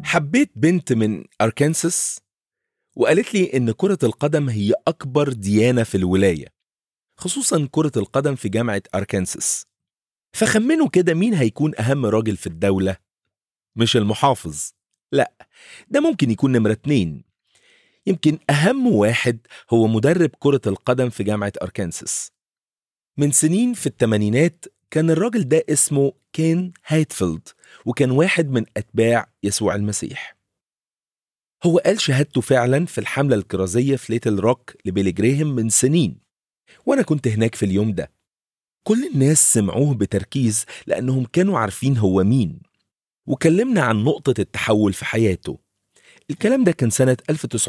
حبيت بنت من أركانساس وقالت لي إن كرة القدم هي أكبر ديانة في الولاية خصوصا كرة القدم في جامعة أركانساس فخمنوا كده مين هيكون أهم راجل في الدولة مش المحافظ لا ده ممكن يكون نمرة اتنين يمكن أهم واحد هو مدرب كرة القدم في جامعة أركانساس من سنين في الثمانينات كان الراجل ده اسمه كين هايتفيلد وكان واحد من أتباع يسوع المسيح هو قال شهادته فعلا في الحملة الكرازية في ليتل روك لبيلي جريهم من سنين وأنا كنت هناك في اليوم ده كل الناس سمعوه بتركيز لأنهم كانوا عارفين هو مين وكلمنا عن نقطة التحول في حياته الكلام ده كان سنة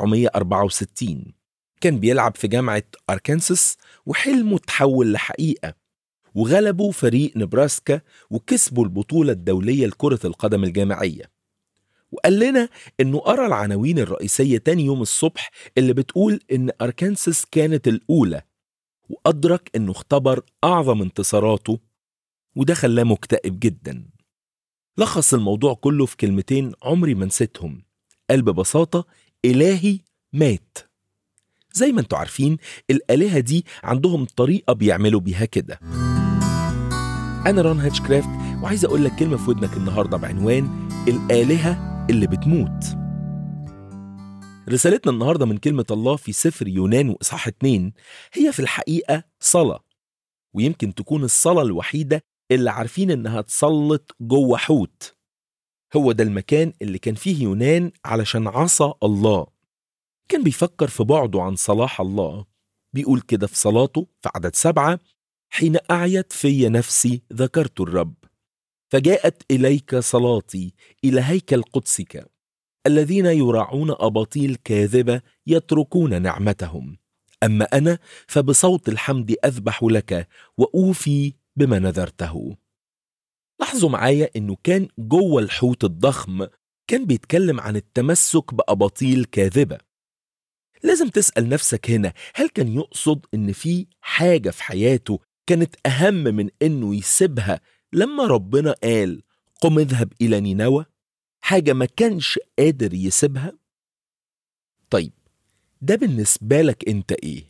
1964 كان بيلعب في جامعة أركانساس وحلمه تحول لحقيقة وغلبوا فريق نبراسكا وكسبوا البطولة الدولية لكرة القدم الجامعية وقال لنا انه قرا العناوين الرئيسية تاني يوم الصبح اللي بتقول ان أركانساس كانت الأولى وأدرك انه اختبر أعظم انتصاراته وده خلاه مكتئب جدا لخص الموضوع كله في كلمتين عمري ما نسيتهم قال ببساطة إلهي مات زي ما انتوا عارفين الآلهة دي عندهم طريقة بيعملوا بيها كده أنا رون هاتشكرافت وعايز أقول لك كلمة في ودنك النهاردة بعنوان الآلهة اللي بتموت رسالتنا النهاردة من كلمة الله في سفر يونان وإصحاح 2 هي في الحقيقة صلاة ويمكن تكون الصلاة الوحيدة اللي عارفين إنها تصلت جوه حوت هو ده المكان اللي كان فيه يونان علشان عصى الله كان بيفكر في بعده عن صلاح الله بيقول كده في صلاته في عدد سبعة حين أعيت في نفسي ذكرت الرب فجاءت إليك صلاتي إلى هيكل قدسك الذين يراعون أباطيل كاذبة يتركون نعمتهم أما أنا فبصوت الحمد أذبح لك وأوفي بما نذرته لاحظوا معايا انه كان جوه الحوت الضخم كان بيتكلم عن التمسك بأباطيل كاذبة لازم تسأل نفسك هنا هل كان يقصد ان في حاجة في حياته كانت أهم من انه يسيبها لما ربنا قال قم اذهب إلى نينوى حاجة ما كانش قادر يسيبها طيب ده بالنسبة لك انت ايه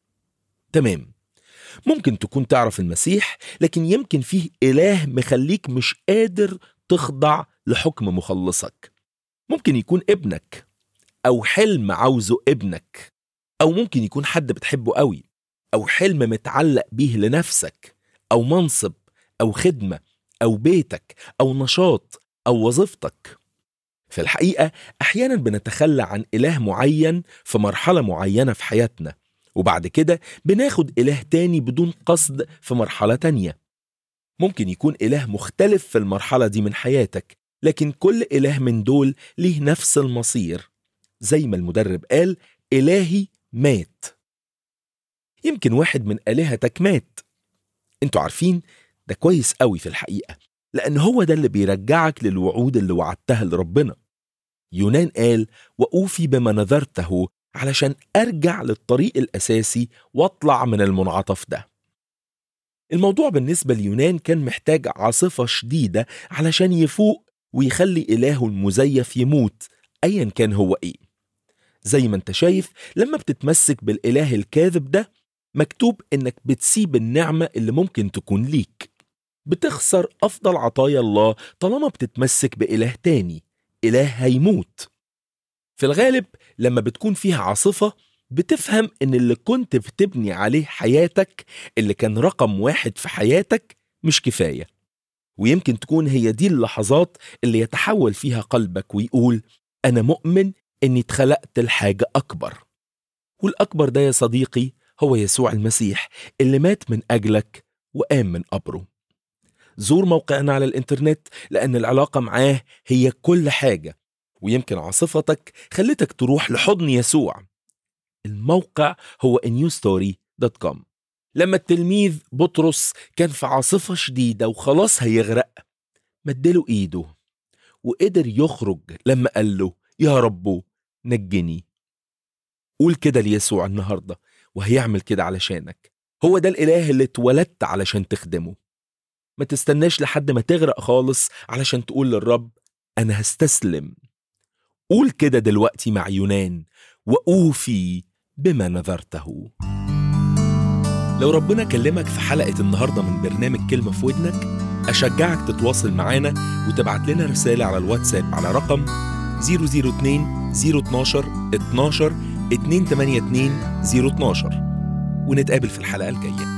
تمام ممكن تكون تعرف المسيح لكن يمكن فيه إله مخليك مش قادر تخضع لحكم مخلصك ممكن يكون ابنك أو حلم عاوزه ابنك أو ممكن يكون حد بتحبه قوي أو حلم متعلق بيه لنفسك أو منصب أو خدمة أو بيتك أو نشاط أو وظيفتك في الحقيقة أحيانا بنتخلى عن إله معين في مرحلة معينة في حياتنا وبعد كده بناخد إله تاني بدون قصد في مرحلة تانية ممكن يكون إله مختلف في المرحلة دي من حياتك لكن كل إله من دول ليه نفس المصير زي ما المدرب قال إلهي مات يمكن واحد من آلهتك مات انتوا عارفين ده كويس قوي في الحقيقة لأن هو ده اللي بيرجعك للوعود اللي وعدتها لربنا يونان قال وأوفي بما نذرته علشان أرجع للطريق الأساسي وأطلع من المنعطف ده الموضوع بالنسبة ليونان كان محتاج عاصفة شديدة علشان يفوق ويخلي إلهه المزيف يموت أيا كان هو إيه زي ما انت شايف لما بتتمسك بالإله الكاذب ده مكتوب إنك بتسيب النعمة اللي ممكن تكون ليك بتخسر أفضل عطايا الله طالما بتتمسك بإله تاني إله هيموت في الغالب لما بتكون فيها عاصفة بتفهم إن اللي كنت بتبني عليه حياتك اللي كان رقم واحد في حياتك مش كفاية ويمكن تكون هي دي اللحظات اللي يتحول فيها قلبك ويقول أنا مؤمن إني اتخلقت لحاجة أكبر والأكبر ده يا صديقي هو يسوع المسيح اللي مات من أجلك وقام من قبره زور موقعنا على الإنترنت لأن العلاقة معاه هي كل حاجة ويمكن عاصفتك خلتك تروح لحضن يسوع الموقع هو newstory.com لما التلميذ بطرس كان في عاصفة شديدة وخلاص هيغرق مدله ايده وقدر يخرج لما قال له يا رب نجني قول كده ليسوع النهاردة وهيعمل كده علشانك هو ده الإله اللي اتولدت علشان تخدمه ما تستناش لحد ما تغرق خالص علشان تقول للرب أنا هستسلم قول كده دلوقتي مع يونان وأوفي بما نذرته لو ربنا كلمك في حلقة النهاردة من برنامج كلمة في ودنك أشجعك تتواصل معانا وتبعت لنا رسالة على الواتساب على رقم 002 012 12 282 012 ونتقابل في الحلقة الجاية